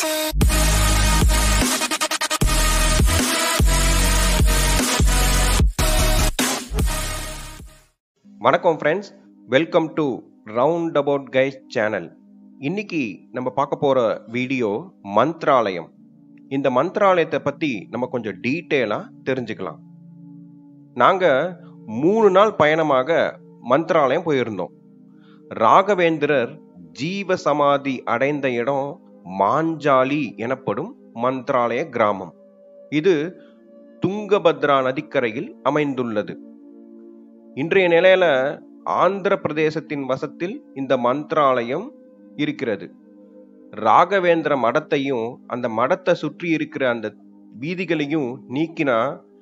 வணக்கம் friends welcome to round about guys channel இன்னைக்கு நம்ம பார்க்க போற வீடியோ மந்த்ராலயம் இந்த மந்த்ராலயத்தை பத்தி நம்ம கொஞ்சம் டீட்டெயிலா தெரிஞ்சுக்கலாம் நாங்க மூணு நாள் பயணமாக மந்த்ராலயம் போயிருந்தோம் ராகவேந்திரர் ஜீவ சமாதி அடைந்த இடம் மாஞ்சாலி எனப்படும் மந்த்ராலய கிராமம் இது துங்கபத்ரா நதிக்கரையில் அமைந்துள்ளது இன்றைய நிலையில ஆந்திர பிரதேசத்தின் வசத்தில் இந்த மந்த்ராலயம் இருக்கிறது ராகவேந்திர மடத்தையும் அந்த மடத்தை சுற்றி இருக்கிற அந்த வீதிகளையும் நீக்கினா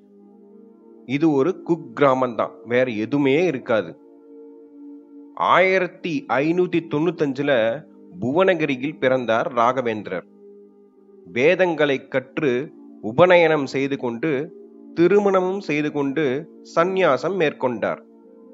இது ஒரு குக் கிராமம் தான் வேற எதுவுமே இருக்காது ஆயிரத்தி ஐநூத்தி தொண்ணூத்தஞ்சுல புவனகிரியில் பிறந்தார் ராகவேந்திரர் வேதங்களை கற்று உபநயனம் செய்து கொண்டு திருமணமும் செய்து கொண்டு சந்நியாசம் மேற்கொண்டார்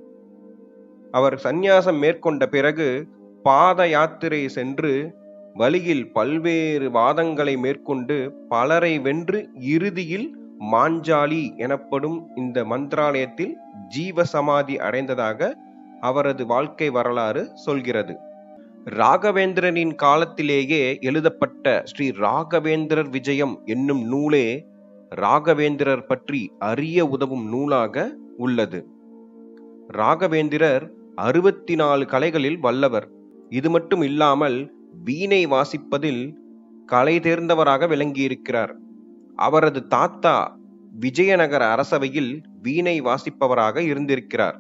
அவர் சந்நியாசம் மேற்கொண்ட பிறகு பாத யாத்திரை சென்று வழியில் பல்வேறு வாதங்களை மேற்கொண்டு பலரை வென்று இறுதியில் மாஞ்சாலி எனப்படும் இந்த மந்திராலயத்தில் ஜீவ சமாதி அடைந்ததாக அவரது வாழ்க்கை வரலாறு சொல்கிறது ராகவேந்திரனின் காலத்திலேயே எழுதப்பட்ட ஸ்ரீ ராகவேந்திரர் விஜயம் என்னும் நூலே ராகவேந்திரர் பற்றி அறிய உதவும் நூலாக உள்ளது ராகவேந்திரர் அறுபத்தி நாலு கலைகளில் வல்லவர் இது மட்டும் இல்லாமல் வீணை வாசிப்பதில் கலை தேர்ந்தவராக விளங்கியிருக்கிறார் அவரது தாத்தா விஜயநகர அரசவையில் வீணை வாசிப்பவராக இருந்திருக்கிறார்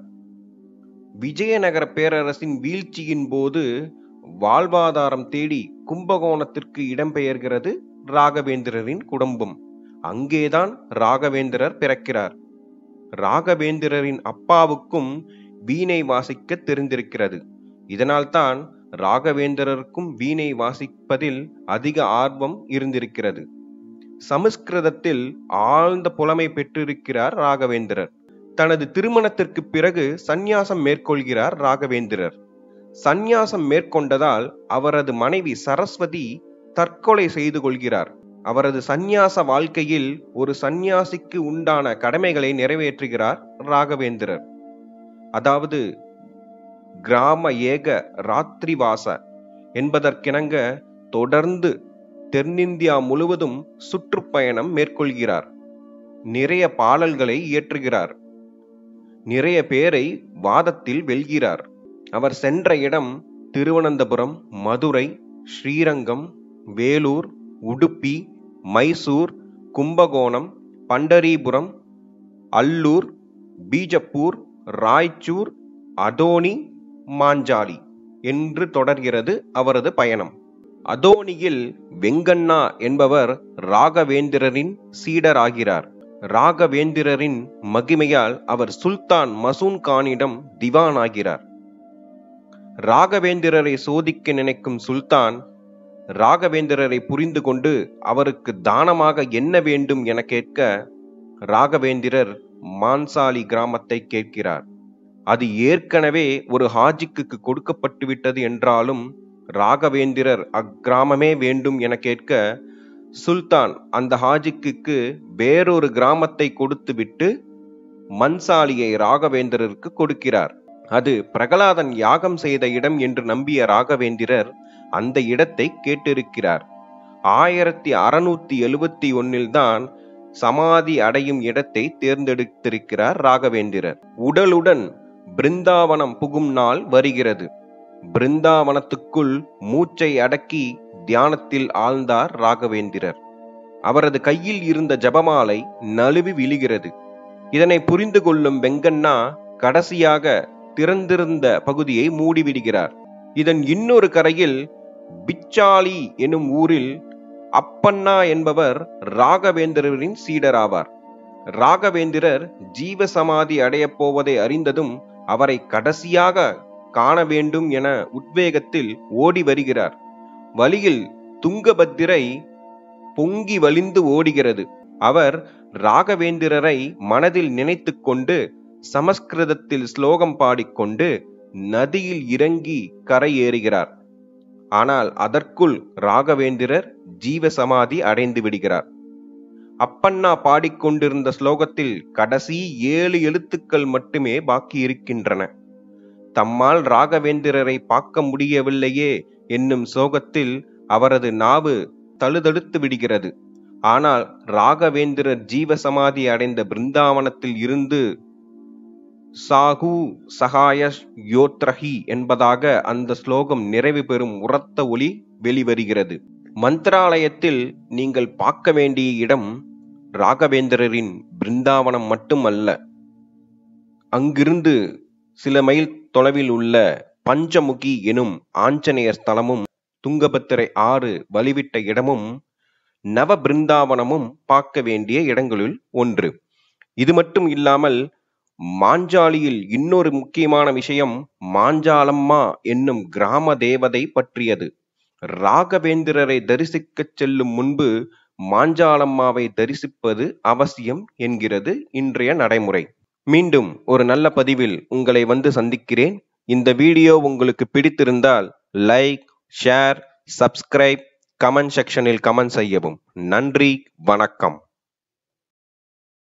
விஜயநகர பேரரசின் வீழ்ச்சியின் போது வாழ்வாதாரம் தேடி கும்பகோணத்திற்கு இடம்பெயர்கிறது ராகவேந்திரரின் குடும்பம் அங்கேதான் ராகவேந்திரர் பிறக்கிறார் ராகவேந்திரரின் அப்பாவுக்கும் வீணை வாசிக்க தெரிந்திருக்கிறது இதனால்தான் ராகவேந்திரருக்கும் வீணை வாசிப்பதில் அதிக ஆர்வம் இருந்திருக்கிறது சமஸ்கிருதத்தில் ஆழ்ந்த புலமை பெற்றிருக்கிறார் ராகவேந்திரர் தனது திருமணத்திற்கு பிறகு சந்நியாசம் மேற்கொள்கிறார் ராகவேந்திரர் சந்நியாசம் மேற்கொண்டதால் அவரது மனைவி சரஸ்வதி தற்கொலை செய்து கொள்கிறார் அவரது சந்நியாச வாழ்க்கையில் ஒரு சந்நியாசிக்கு உண்டான கடமைகளை நிறைவேற்றுகிறார் ராகவேந்திரர் அதாவது கிராம ஏக ராத்திரிவாச என்பதற்கிணங்க தொடர்ந்து தென்னிந்தியா முழுவதும் சுற்றுப்பயணம் மேற்கொள்கிறார் நிறைய பாடல்களை இயற்றுகிறார் நிறைய பேரை வாதத்தில் வெல்கிறார் அவர் சென்ற இடம் திருவனந்தபுரம் மதுரை ஸ்ரீரங்கம் வேலூர் உடுப்பி மைசூர் கும்பகோணம் பண்டரிபுரம் அல்லூர் பீஜப்பூர் ராய்ச்சூர் அதோனி மாஞ்சாலி என்று தொடர்கிறது அவரது பயணம் அதோனியில் வெங்கண்ணா என்பவர் ராகவேந்திரரின் சீடராகிறார் ராகவேந்திரரின் மகிமையால் அவர் சுல்தான் மசூன் கானிடம் திவான் ஆகிறார் ராகவேந்திரரை சோதிக்க நினைக்கும் சுல்தான் ராகவேந்திரரை புரிந்து கொண்டு அவருக்கு தானமாக என்ன வேண்டும் என கேட்க ராகவேந்திரர் மான்சாலி கிராமத்தை கேட்கிறார் அது ஏற்கனவே ஒரு ஹாஜிக்கு கொடுக்கப்பட்டு விட்டது என்றாலும் ராகவேந்திரர் அக்கிராமமே வேண்டும் என கேட்க சுல்தான் அந்த ஹாஜிக்கு வேறொரு கிராமத்தை கொடுத்துவிட்டு மன்சாலியை ராகவேந்திரருக்கு கொடுக்கிறார் அது பிரகலாதன் யாகம் செய்த இடம் என்று நம்பிய ராகவேந்திரர் அந்த இடத்தை கேட்டிருக்கிறார் ஆயிரத்தி அறுநூத்தி எழுபத்தி ஒன்னில் தான் சமாதி அடையும் இடத்தை தேர்ந்தெடுத்திருக்கிறார் ராகவேந்திரர் உடலுடன் பிருந்தாவனம் புகும் நாள் வருகிறது பிருந்தாவனத்துக்குள் மூச்சை அடக்கி தியானத்தில் ஆழ்ந்தார் ராகவேந்திரர் அவரது கையில் இருந்த ஜபமாலை நழுவி விழுகிறது இதனை புரிந்து கொள்ளும் வெங்கண்ணா கடைசியாக திறந்திருந்த பகுதியை மூடிவிடுகிறார் இதன் இன்னொரு கரையில் பிச்சாலி எனும் ஊரில் அப்பண்ணா என்பவர் ராகவேந்திரரின் சீடராவார் ராகவேந்திரர் ஜீவ சமாதி அடையப் போவதை அறிந்ததும் அவரை கடைசியாக காண வேண்டும் என உத்வேகத்தில் ஓடி வருகிறார் வழியில் துங்கபத்திரை பொங்கி வலிந்து ஓடுகிறது அவர் ராகவேந்திரரை மனதில் நினைத்து கொண்டு சமஸ்கிருதத்தில் ஸ்லோகம் பாடிக்கொண்டு நதியில் இறங்கி கரை ஏறுகிறார் ஆனால் அதற்குள் ராகவேந்திரர் ஜீவசமாதி அடைந்து விடுகிறார் அப்பண்ணா பாடிக்கொண்டிருந்த ஸ்லோகத்தில் கடைசி ஏழு எழுத்துக்கள் மட்டுமே பாக்கி இருக்கின்றன தம்மால் ராகவேந்திரரை பார்க்க முடியவில்லையே என்னும் சோகத்தில் அவரது நாவு தழுதழுத்து விடுகிறது ஆனால் ராகவேந்திரர் ஜீவசமாதி அடைந்த பிருந்தாவனத்தில் இருந்து சாகு சகாயஸ் யோத்ரஹி என்பதாக அந்த ஸ்லோகம் நிறைவு பெறும் உரத்த ஒளி வெளிவருகிறது மந்திராலயத்தில் நீங்கள் பார்க்க வேண்டிய இடம் ராகவேந்திரரின் பிருந்தாவனம் மட்டுமல்ல அங்கிருந்து சில மைல் தொலைவில் உள்ள பஞ்சமுகி எனும் ஆஞ்சநேயர் ஸ்தலமும் துங்கபத்திரை ஆறு வழிவிட்ட இடமும் நவ பிருந்தாவனமும் பார்க்க வேண்டிய இடங்களுள் ஒன்று இது மட்டும் இல்லாமல் மாஞ்சாலியில் இன்னொரு முக்கியமான விஷயம் மாஞ்சாலம்மா என்னும் கிராம தேவதை பற்றியது ராகவேந்திரரை தரிசிக்கச் செல்லும் முன்பு மாஞ்சாலம்மாவை தரிசிப்பது அவசியம் என்கிறது இன்றைய நடைமுறை மீண்டும் ஒரு நல்ல பதிவில் உங்களை வந்து சந்திக்கிறேன் இந்த வீடியோ உங்களுக்கு பிடித்திருந்தால் லைக் ஷேர் சப்ஸ்கிரைப் கமெண்ட் செக்ஷனில் கமெண்ட் செய்யவும் நன்றி வணக்கம்